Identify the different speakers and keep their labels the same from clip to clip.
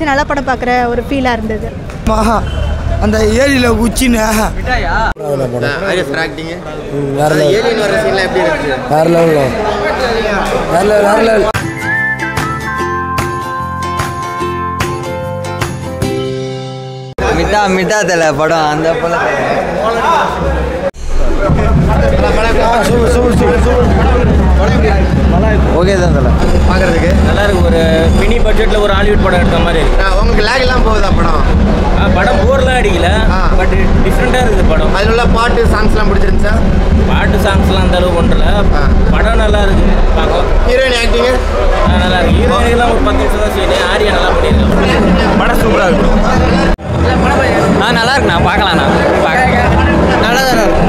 Speaker 1: வச்சு நல்ல படம் பார்க்குற ஒரு ஃபீலாக இருந்தது
Speaker 2: மகா அந்த ஏரியில் உச்சின்னு
Speaker 3: ஆரியஸ் ஆக்டிங்
Speaker 4: வேற level.
Speaker 3: ஏலியன் வர சீன்லாம் எப்படி இருக்கு
Speaker 4: வேற லெவலில் வேற level, வேற லெவல்
Speaker 5: மிட்டா மிட்டா தலை படம் அந்த படம் ஓகே தான் தலை
Speaker 3: பார்க்கறதுக்கு
Speaker 6: நல்லா இருக்கு ஒரு மினி பட்ஜெட்ல ஒரு ஹாலிவுட் படம் எடுத்த மாதிரி இருக்கு
Speaker 3: நான் உங்களுக்கு லேக் எல்லாம் போகுதா படம்
Speaker 6: ஆ, படம் போர்லாம் அடிக்கல
Speaker 3: ஆ.
Speaker 6: பட் டிஃப்ரெண்டாக இருக்குது படம்
Speaker 3: அதில் உள்ள பாட்டு சாங்ஸ்லாம் பிடிச்சிருந்துச்சா
Speaker 6: பாட்டு சாங்ஸ்லாம் அந்த அளவுக்கு ஒன்றல
Speaker 3: ஆ.
Speaker 6: படம் நல்லா இருக்கு பார்க்கலாம்
Speaker 3: ஹீரோயின் ஆக்டிங்கு
Speaker 6: ஆ, நல்லா இருக்கு ஹீரோயின்லாம் ஒரு பத்து நிமிஷம் தான் சீனு ஆரியா நல்லா பண்ணியிருக்காங்க படம் சூப்பராக இருக்கு ஆ நல்லா இருக்கு நான் பார்க்கலாம் நான் நல்லா தான் இருக்கும்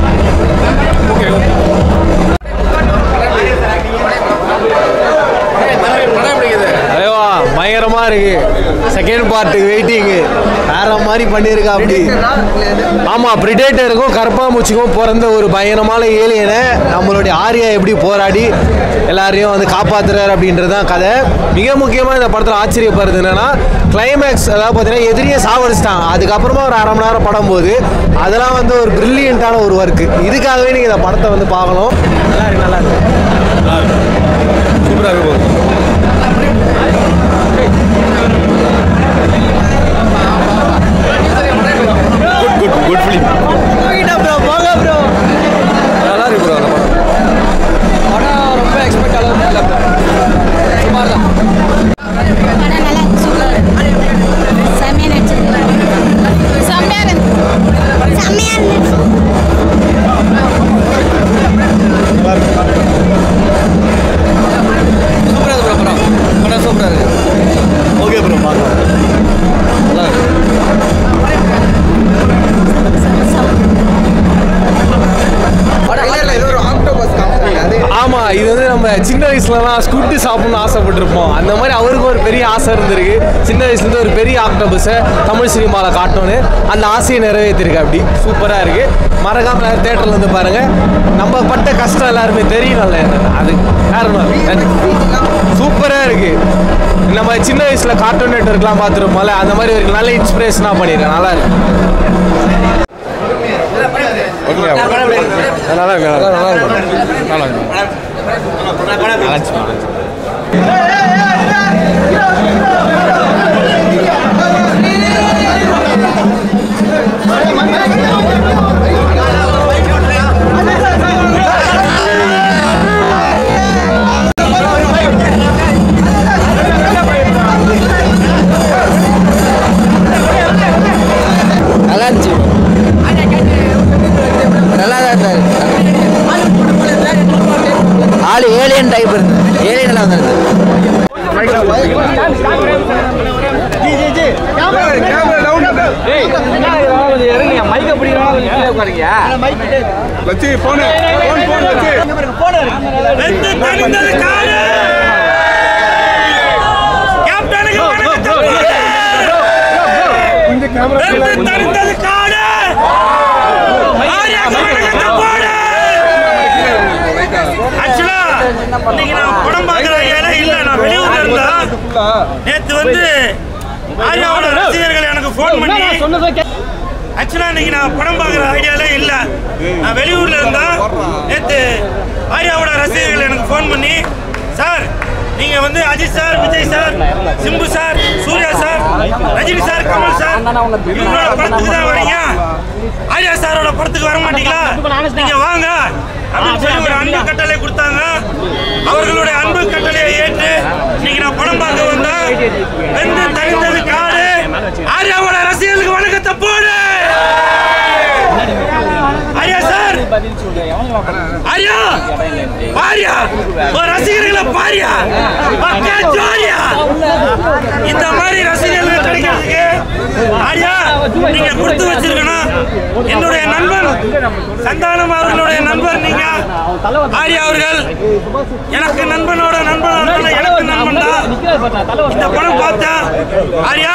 Speaker 3: படம் பிடிக்குது
Speaker 4: ஐயோ பயங்கரமா இருக்கு செகண்ட் பார்ட்டுக்கு வெயிட்டிங்கு வேற மாதிரி பண்ணியிருக்கா அப்படி ஆமா பிரிடேட்டருக்கும் கருப்பாம்பூச்சிக்கும் பிறந்த ஒரு பயங்கரமான ஏலியனை நம்மளுடைய ஆரியா எப்படி போராடி எல்லாரையும் வந்து காப்பாத்துறாரு அப்படின்றது தான் கதை மிக முக்கியமாக இந்த படத்தில் ஆச்சரியப்படுறது என்னன்னா கிளைமேக்ஸ் அதாவது பார்த்தீங்கன்னா எதிரியே சாவடிச்சிட்டாங்க அதுக்கப்புறமா ஒரு அரை மணி நேரம் படம் போது அதெல்லாம் வந்து ஒரு பிரில்லியண்ட்டான ஒரு ஒர்க்கு இதுக்காகவே நீங்கள் இந்த படத்தை வந்து பார்க்கணும் நல்லா இருக்கு நல்லா இருக்கு சூப்பராக இருக்கு நல்லா இருக்கு ப்ரோ அந்த படம் படம் ரொம்ப எக்ஸ்பெக்ட் அளவுக்கு இல்லை சுமார் தான்
Speaker 1: படம் நல்லா இருந்துச்சு செம்மையாக நடிச்சிருந்தாங்க செம்மையாக இருந்துச்சு செம்மையாக இருந்துச்சு
Speaker 4: சூப்பராக இருக்கு ப்ரோ படம் படம் சூப்பராக இருக்கு ஓகே ப்ரோ பார்க்கலாம் நல்லா இருக்கு ஆமா இது வந்து நம்ம சின்ன வயசுலலாம் ஸ்குட்டு சாப்பிடணும்னு ஆசைப்பட்டிருப்போம் அந்த மாதிரி அவருக்கு ஒரு பெரிய ஆசை இருந்திருக்கு சின்ன வயசுலேருந்து ஒரு பெரிய ஆக்டோபஸை தமிழ் சினிமாவில் காட்டணும்னு அந்த ஆசையை நிறைவேற்றிருக்கு அப்படி சூப்பராக இருக்கு மறக்காம தேட்டரில் வந்து பாருங்க நம்ம பட்ட கஷ்டம் எல்லாருமே தெரியணும்ல அது காரணம் சூப்பராக இருக்கு நம்ம சின்ன வயசுல கார்ட்டூன் நெட்ஒர்க்லாம் பார்த்துருப்போம்ல அந்த மாதிரி ஒரு நல்ல இன்ஸ்பிரேஷனாக பண்ணியிருக்கேன் நல்லா இருக்கு நல்லா இருக்கு நல்லா இருக்கு நல்லா இருக்கு
Speaker 5: நல்லா இருந்துச்சு நல்லா தான் ஆள் ஏலியன் டைப் இருந்து ஏலியன் எல்லாம் வந்துருக்கு
Speaker 7: இன்னைக்கு நான் படம் பார்க்குற ஏழை இல்லை நான் வெளியூர்ல இருந்தா நேற்று வந்து ஆர்யாவோட ரசிகர்கள் எனக்கு ஃபோன் பண்ணி ஆக்சுவலாக இன்னைக்கு நான் படம் பார்க்குற ஐடியாலே இல்லை நான் வெளியூர்ல இருந்தா நேற்று ஆர்யாவோட ரசிகர்கள் எனக்கு ஃபோன் பண்ணி சார் நீங்க வந்து Ajith sir Vijay sir Simbu sir Suriya sir Rajini sir Kamal sir இவங்களோட படத்துக்கு தான் வரீங்க ஆர்யா சாரோட படத்துக்கு வர மாட்டீங்களா நீங்க வாங்க அப்படின்னு சொல்லி ஒரு அன்பு கட்டளை கொடுத்தாங்க அவர்களுடைய அன்பு கட்டளையை ஏற்று இன்னைக்கு நான் படம் பார்க்க வந்தேன் வெந்து தகுந்தது காடு ஆர்யாவோட ரசிகர்களுக்கு வணக்கத்தை போடு ஆர்யா சார் ஆர்யா பாரியா ஒரு ரசிகர்களை பாரியா மக்கா ஜோரியா இந்த மாதிரி ரசிகர்கள் கிடைக்கிறதுக்கு ஆர்யா நீங்க கொடுத்து வச்சிருக்கணும் என்னுடைய நண்பன் சந்தானம் அவர்களுடைய நண்பர் நீங்க ஆர்யா அவர்கள் எனக்கு நண்பனோட நண்பன் அவர்கள் எனக்கு நண்பன் தான் இந்த படம் பார்த்தேன் ஆர்யா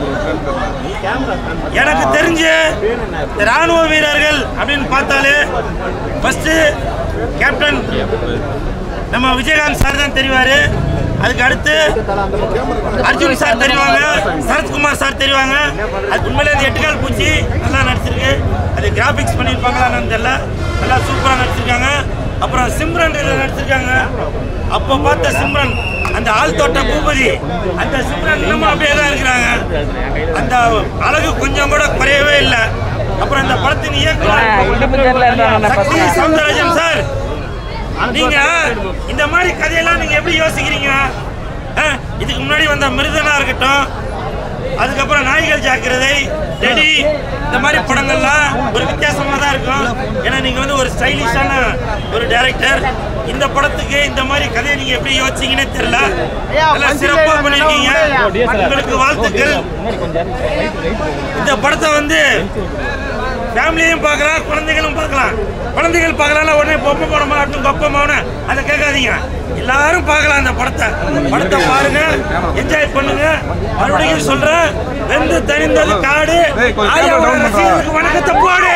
Speaker 7: எனக்கு தெரிஞ்சு இந்த ராணுவ வீரர்கள் அப்படின்னு பார்த்தாலே ஃபர்ஸ்ட் கேப்டன் நம்ம விஜயகாந்த் சார் தான் தெரிவாரு அதுக்கு அடுத்து அர்ஜுன் சார் தெரிவாங்க சரத்குமார் சார் தெரிவாங்க அது உண்மையிலே அந்த எட்டுக்கால் பூச்சி நல்லா நடிச்சிருக்கு அது கிராஃபிக்ஸ் பண்ணியிருப்பாங்களான்னு தெரியல நல்லா சூப்பராக நடிச்சிருக்காங்க அப்புறம் சிம்ரன் இதில் நடிச்சிருக்காங்க அப்போ பார்த்த சிம்ரன் அந்த ஆள் தோட்ட பூபதி அந்த சிம்ரன் இன்னமும் அப்படியே தான் இருக்கிறாங்க அந்த அழகு கொஞ்சம் கூட குறையவே இல்லை அப்புறம் இந்த படத்தின் இயக்குனர் சக்தி சவுந்தரராஜன் சார் நீங்க இந்த மாதிரி கதையெல்லாம் நீங்க எப்படி யோசிக்கிறீங்க ஆ, இதுக்கு முன்னாடி வந்த மிருதனா இருக்கட்டும் அதுக்கப்புறம் நாய்கள் ஜாக்கிரதை டெடி இந்த மாதிரி படங்கள்லாம் ஒரு வித்தியாசமா தான் இருக்கும் ஏன்னா நீங்க வந்து ஒரு ஸ்டைலிஷான ஒரு டைரக்டர் இந்த படத்துக்கு இந்த மாதிரி கதையை நீங்க எப்படி யோசிச்சீங்கன்னே தெரியல எல்லாம் சிறப்பா பண்ணிருக்கீங்க உங்களுக்கு வாழ்த்துக்கள் இந்த படத்தை வந்து ஃபேமிலியும் பார்க்கலாம் குழந்தைகளும் பார்க்கலாம் குழந்தைகள் பார்க்கலாம் உடனே பொம்மை படமா ஆட்டும் கொப்பமான அதை கேட்காதீங்க எல்லாரும் பார்க்கலாம் அந்த படத்தை படத்தை பாருங்க என்ஜாய் பண்ணுங்க மறுபடியும் சொல்றேன் வெந்து தனிந்தது காடு ஆயாவோட ரசிகர்களுக்கு வணக்கத்தை போடு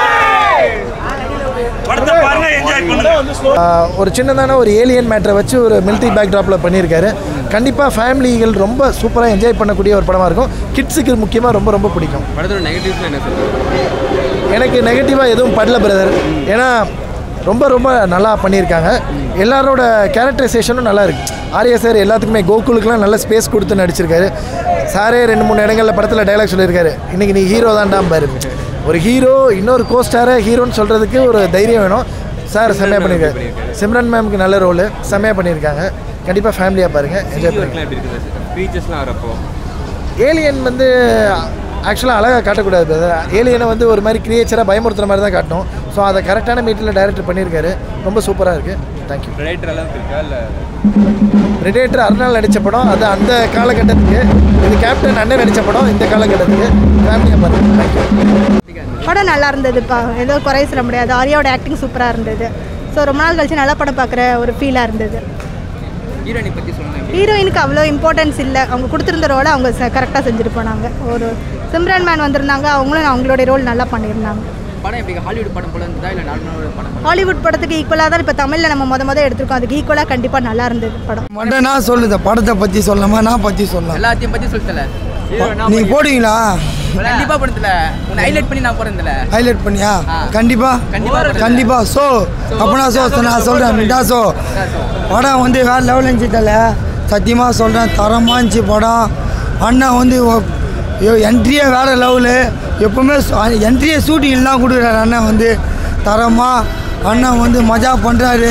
Speaker 7: படத்தை பாருங்க என்ஜாய் பண்ணுங்க
Speaker 8: ஆஹ் ஒரு சின்னதான ஒரு ஏலியன் மேட்டரை வச்சு ஒரு மிலிட்ரி பேக்ட்ராப்பில் பண்ணியிருக்காரு கண்டிப்பாக ஃபேமிலிகள் ரொம்ப சூப்பராக என்ஜாய் பண்ணக்கூடிய ஒரு படமாக இருக்கும் கிட்ஸுக்கு முக்கியமாக ரொம்ப ரொம்ப பிடிக்கும்
Speaker 6: படத்தோட நெகட்டிவ்ஸ் என்ன சொல்லுங்கள்
Speaker 8: எனக்கு நெகட்டிவாக எதுவும் படல பிரதர் ஏன்னா ரொம்ப ரொம்ப நல்லா பண்ணியிருக்காங்க எல்லாரோட கேரக்டரைசேஷனும் நல்லா இருக்கு ஆர்யா சார் எல்லாத்துக்குமே கோகுலுக்குலாம் நல்ல ஸ்பேஸ் கொடுத்து நடிச்சிருக்காரு சாரே ரெண்டு மூணு இடங்களில் படத்தில் டைலாக் சொல்லியிருக்காரு இன்றைக்கி நீ ஹீரோ தான்டா பாரு ஒரு ஹீரோ இன்னொரு கோஸ்டாரை ஹீரோன்னு சொல்கிறதுக்கு ஒரு தைரியம் வேணும் சார் செம்மையாக பண்ணியிருக்காரு சிம்ரன் மேம்க்கு நல்ல ரோலு செம்மையாக பண்ணியிருக்காங்க கண்டிப்பாக ஃபேமிலியாக பாருங்கள் என்ஜாய் பண்ணுங்க
Speaker 6: எப்படி இருக்குது ஸ்பீச்சஸ்லாம் வரப்போ
Speaker 8: ஏலியன் வந்து ஆக்சுவலாக அழகாக காட்டக்கூடாது brother. ஏலியனை வந்து ஒரு மாதிரி கிரியேச்சராக பயமுறுத்துற மாதிரி தான் காட்டணும் ஸோ அதை கரெக்டான மீட்டில் டைரக்டர் பண்ணியிருக்காரு ரொம்ப சூப்பராக இருக்குது தேங்க்யூ
Speaker 6: ரைட்டர் அளவுக்கு இருக்கா இல்லை
Speaker 8: ரிடேட்டர் அருணாள் நடித்த படம் அது அந்த காலகட்டத்துக்கு இது கேப்டன் அண்ணன் நடித்த படம் இந்த காலகட்டத்துக்கு ஃபேமிலியாக பாருங்கள் தேங்க்யூ
Speaker 1: படம் நல்லா இருந்ததுப்பா ஏதோ குறை சொல்ல முடியாது ஆரியாவோட ஆக்டிங் சூப்பராக இருந்தது ஸோ ரொம்ப நாள் கழிச்சு நல்ல படம் பார்க்குற ஒரு ஃபீலாக இருந்தது
Speaker 5: ஹீரோயினை பற்றி சொல்லுங்கள்
Speaker 1: ஹீரோயினுக்கு அவ்வளோ இம்பார்ட்டன்ஸ் இல்லை அவங்க கொடுத்துருந்த ரோலை அவங்க கரெக்டாக செஞ்சுட்டு போனாங்க ஒரு சிம்ரன் மேன் வந்திருந்தாங்க அவங்களும் அவங்களுடைய ரோல் நல்லா பண்ணியிருந்தாங்க
Speaker 5: படம் எப்படி ஹாலிவுட் படம் போல இருந்ததா இல்லை நார்மலான படம்
Speaker 1: ஹாலிவுட் படத்துக்கு ஈக்குவலாக தான் இப்போ தமிழில் நம்ம முத முத எடுத்திருக்கோம் அதுக்கு ஈக்குவலாக கண்டிப்பாக நல்லா இருந்தது படம்
Speaker 2: மட்டும் நான் சொல்லுத படத்தை பற்றி சொல்லாமா நான் பற்றி சொல்லலாம்
Speaker 5: எல்லாத்தையும் பற்றி சொல்லிட்டல
Speaker 2: நீங்கள் போடுவீங்களா
Speaker 5: கண்டிப்பா படத்துல உன்னை ஹைலைட் பண்ணி நான் போறேன்ல
Speaker 2: ஹைலைட் பண்ணியா
Speaker 5: ஆ.
Speaker 2: கண்டிப்பா
Speaker 5: கண்டிப்பா போடுறேன்.
Speaker 2: கண்டிப்பா ஸோ அப்பனா ஸோ நான் சொல்கிறேன் மிட்டா ஸோ படம் வந்து வேறு லெவல் இருந்துச்சு தல சத்தியமாக சொல்கிறேன் தரமாக இருந்துச்சு படம் அண்ணா வந்து என்ட்ரியே வேறு லெவலு எப்போவுமே என்ட்ரியை ஷூட்டிங் தான் கொடுக்குறாரு அண்ணன் வந்து தரமாக அண்ணன் வந்து மஜா பண்ணுறாரு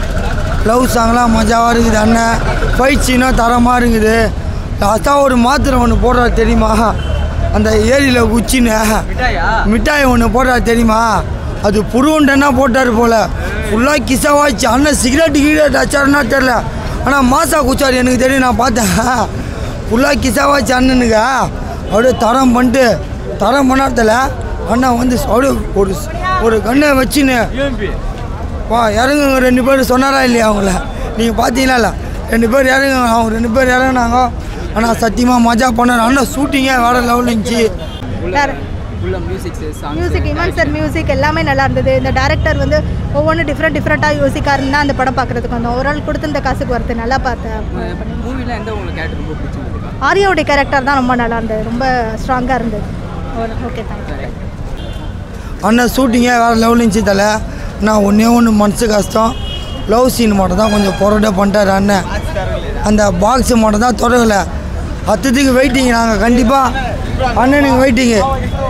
Speaker 2: லவ் சாங்லாம் மஜாவாக இருக்குது அண்ணன் ஃபைட் சீனும் தரமாக இருக்குது லாஸ்ட்டாக ஒரு மாத்திரை ஒன்று போடுறாரு தெரியுமா அந்த ஏரியில் குச்சின்னு மிட்டாய் ஒன்று போடுறாரு தெரியுமா அது புருவண்டன்னா போட்டார் போல் ஃபுல்லாக கிசவாச்சு அண்ணன் சிகரெட் கிகரெட் அச்சாருன்னா தெரில ஆனால் மாசா குச்சார் எனக்கு தெரியும் நான் பார்த்தேன் ஃபுல்லாக கிசவாச்சு அண்ணனுங்க அப்படியே தரம் பண்ணிட்டு தரம் பண்ணாதல அண்ணன் வந்து அப்படியே ஒரு ஒரு கண்ணை வச்சுன்னு வா இறங்குங்க ரெண்டு பேர் சொன்னாரா இல்லையா அவங்கள நீங்கள் பார்த்தீங்களா இல்லை ரெண்டு பேர் இறங்குங்க அவங்க ரெண்டு பேர் இறங்குனாங்க ஆனால் சத்தியமாக மஜா பண்ணார் அண்ணன் ஷூட்டிங்கே வேறு லெவலில் இருந்துச்சு
Speaker 1: வேறு
Speaker 5: ஃபுல்லாக musics song
Speaker 1: music Imman sir music எல்லாமே நல்லா இருந்தது இந்த டேரக்டர் வந்து ஒவ்வொன்றும் டிஃப்ரெண்ட் டிஃப்ரெண்ட்டாக யோசிக்கா இருந்தால் அந்த படம் பார்க்குறதுக்கு வந்தோம் ஒரு ஆள் கொடுத்துருந்த காசுக்கு வருது நல்லா பார்த்தேன்
Speaker 5: மூவில எந்த உங்களுக்கு கேரக்டர் ரொம்ப பிடிச்சிருந்தது
Speaker 1: ஆரியாவுடைய கேரக்டர் தான் ரொம்ப நல்லா இருந்தது ரொம்ப ஸ்ட்ராங்காக இருந்தது ஓகே தேங்க்யூ
Speaker 2: அண்ணன் ஷூட்டிங்கே வேறு லெவலில் இருந்துச்சு தலை நான் ஒன்றே ஒன்று மனசு கஷ்டம் லவ் சீன் மட்டும் தான் கொஞ்சம் பொருட்டை பண்ணிட்டார் அண்ணன் அந்த பாக்ஸு மட்டும் தான் தொடங்கலை அத்தத்துக்கு வெயிட்டிங் நாங்கள் கண்டிப்பாக அண்ணனுக்கு வெயிட்டிங்கு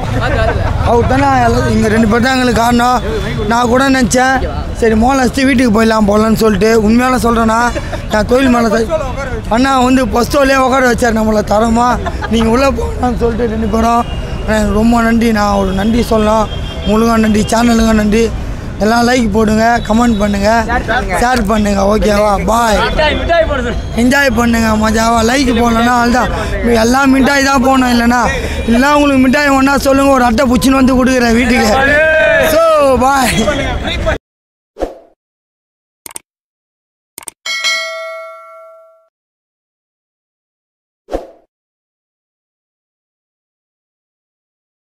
Speaker 2: அவர் தானே எல்லாம் இங்கே ரெண்டு பேர் தான் எங்களுக்கு காரணம் நான் கூட நினச்சேன் சரி மோளம் வச்சுட்டு வீட்டுக்கு போயிடலாம் போகலான்னு சொல்லிட்டு உண்மையால சொல்கிறேன்னா நான் தொழில் மேலே செய்- அண்ணா வந்து பஸ்டோலே உட்கார வச்சார் நம்மளை தரமாக நீங்கள் உள்ளே போகலான்னு சொல்லிட்டு ரெண்டு பேரும் அண்ணா, எனக்கு ரொம்ப நன்றி நான் ஒரு நன்றி சொல்லலாம் உங்களுக்கும் நன்றி சேனலுங்க நன்றி எல்லாம் லைக் போடுங்க கமெண்ட் பண்ணுங்க ஷேர் பண்ணுங்க ஓகேவா பாய் என்ஜாய் பண்ணுங்க மஜாவா லைக் போடலன்னா அதுதான் எல்லாம் மிட்டாய் தான் போகணும் இல்லைன்னா இல்லைன்னா உங்களுக்கு மிட்டாய் ஒன்றா சொல்லுங்க ஒரு அட்டை புச்சின்னு வந்து கொடுக்குறேன் வீட்டுக்கு ஸோ பாய்